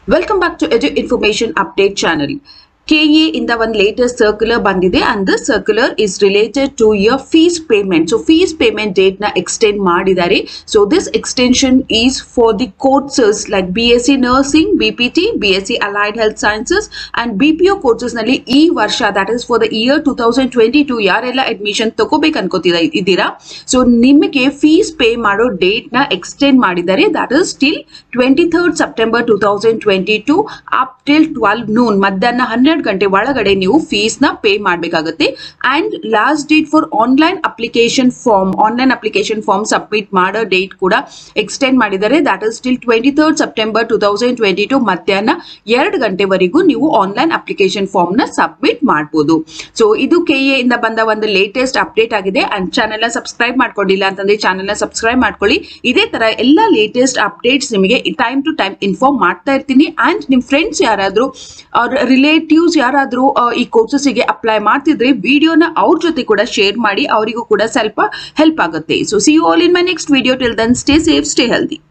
welcome back to edu information update channel KA ಇಂದ ಒಂದು latest circular ಬಂದಿದೆ and this circular is related to your fees payment so fees payment date ನ extend ಮಾಡಿದ್ದಾರೆ so this extension is for the courses like B S C nursing BPT B S C allied health sciences and BPO courses ನಲ್ಲಿ ಈ ವರ್ಷ that is for the year two thousand twenty two ಯಾರೆಲ್ಲ admission ತಗೋಬೇಕು ಅನ್ಕೋತಿದ ಇದ್ದೀರಾ so ನಿಮಗೆ fees pay ಮಾಡೋ date ನ ಎಕ್ಸ್ಟೆಂಡ್ ಮಾಡಿದ್ದಾರೆ that is till twenty third September two thousand twenty two up till twelve noon ಮಧ್ಯಾಹ್ನ ಹನ್ನೆರಡು ಗಂಟೆ ಒಳಗಡೆ ನೀವು ಫೀಸ್ ನ ಪೇ ಮಾಡಬೇಕಾಗುತ್ತೆ and last date for online application form online application form submit ಮಾಡೋ ಡೇಟ್ ಕೂಡ ಎಕ್ಸ್ಟೆಂಡ್ ಮಾಡಿದ್ದಾರೆ that is till twenty third September two thousand twenty two ಮಧ್ಯಾಹ್ನ ಎರಡು ಗಂಟೆವರೆಗೂ ನೀವು ಆನ್ಲೈನ್ ಅಪ್ಲಿಕೇಶನ್ ಫಾರ್ಮ್ ನ ಸಬ್ಮಿಟ್ ಮಾಡಬಹುದು ಸೊ ಇದು ಕೆ ಇಂದ ಬಂದ ಒಂದು ಲೇಟೆಸ್ಟ್ ಅಪ್ಡೇಟ್ ಆಗಿದೆ ಅಂಡ್ ಚಾನೆಲ್ ನ ಸಬ್ಸ್ಕ್ರೈಬ್ ಮಾಡ್ಕೊಂಡಿಲ್ಲ ಅಂತಂದ್ರೆ ಚಾನೆಲ್ ನ ಸಬ್ಸ್ಕ್ರೈಬ್ ಮಾಡ್ಕೊಳ್ಳಿ ಇದೇ ತರ ಎಲ್ಲ ಲೇಟೆಸ್ಟ್ ಅಪ್ಡೇಟ್ಸ್ ನಿಮಗೆ ಟೈಮ್ ಟು ಟೈಮ್ ಇನ್ಫಾರ್ಮ್ ಮಾಡ್ತಾ ಇರ್ತೀನಿ ಅಂಡ್ ನಿಮ್ ಫ್ರೆಂಡ್ಸ್ ಯಾರಾದ್ರೂ ಅವ್ರ ರಿಲೇಟಿವ್ಸ್ ಯಾರಾದ್ರೂ ಆ, ಈ ಕೋರ್ಸಸ್ಗೆ ಅಪ್ಲೈ ಮಾಡ್ತಿದ್ರೆ ವಿಡಿಯೋನ ಅವ್ರ ಜೊತೆ ಕೂಡ ಶೇರ್ ಮಾಡಿ ಅವರಿಗೂ ಕೂಡ ಸ್ವಲ್ಪ ಹೆಲ್ಪ್ ಆಗುತ್ತೆ so see all in my next video till then stay safe stay healthy